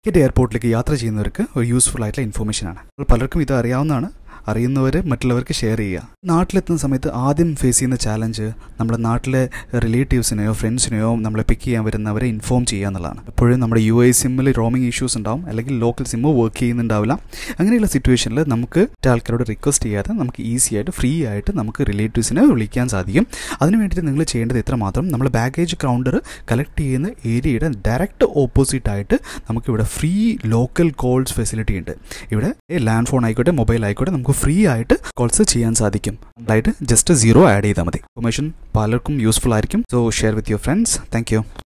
ticket എയർപോർട്ടിലേക്ക് യാത്ര ചെയ്യുന്നവർക്ക് ഒരു യൂസ്ഫുൾ ആയിട്ടുള്ള ഇൻഫോർമേഷൻ ആണ് പലർക്കും ഇത് അറിയാവുന്നതാണ് അറിയുന്നവർ മറ്റുള്ളവർക്ക് ഷെയർ ചെയ്യുക നാട്ടിലെത്തുന്ന സമയത്ത് ആദ്യം ഫേസ് ചെയ്യുന്ന ചാലഞ്ച് നമ്മുടെ നാട്ടിലെ റിലേറ്റീവ്സിനെയോ ഫ്രണ്ട്സിനെയോ നമ്മളെ പിക്ക് ചെയ്യാൻ വരുന്നവരെ ഇൻഫോം ചെയ്യുക എന്നുള്ളതാണ് എപ്പോഴും നമ്മുടെ യു ഐ സിമ്മിൽ റോമിംഗ് ഇഷ്യൂസ് ഉണ്ടാവും അല്ലെങ്കിൽ ലോക്കൽ സിമ്മ് വർക്ക് ചെയ്യുന്നുണ്ടാവില്ല അങ്ങനെയുള്ള സിറ്റുവേഷനിൽ നമുക്ക് മറ്റു ആൾക്കാരോട് റിക്വസ്റ്റ് ചെയ്യാതെ നമുക്ക് ഈസി ആയിട്ട് ഫ്രീ ആയിട്ട് നമുക്ക് റിലേറ്റീവ്സിനെ വിളിക്കാൻ സാധിക്കും അതിന് വേണ്ടിയിട്ട് നിങ്ങൾ ചെയ്യേണ്ടത് എത്രമാത്രം നമ്മൾ ബാഗേജ് കൗണ്ടർ കളക്ട് ചെയ്യുന്ന ഏരിയയുടെ ഡയറക്റ്റ് ഓപ്പോസിറ്റ് ആയിട്ട് നമുക്കിവിടെ ഫ്രീ ലോക്കൽ കോൾസ് ഫെസിലിറ്റി ഉണ്ട് ഇവിടെ ലാൻഡ് ഫോൺ ആയിക്കോട്ടെ മൊബൈൽ ആയിക്കോട്ടെ നമുക്ക് ഫ്രീ ആയിട്ട് കോൾസ് ചെയ്യാൻ സാധിക്കും അതായിട്ട് ജസ്റ്റ് സീറോ ആഡ് ചെയ്താൽ മതി ഇൻഫർമേഷൻ പലർക്കും യൂസ്ഫുൾ ആയിരിക്കും so share with your friends thank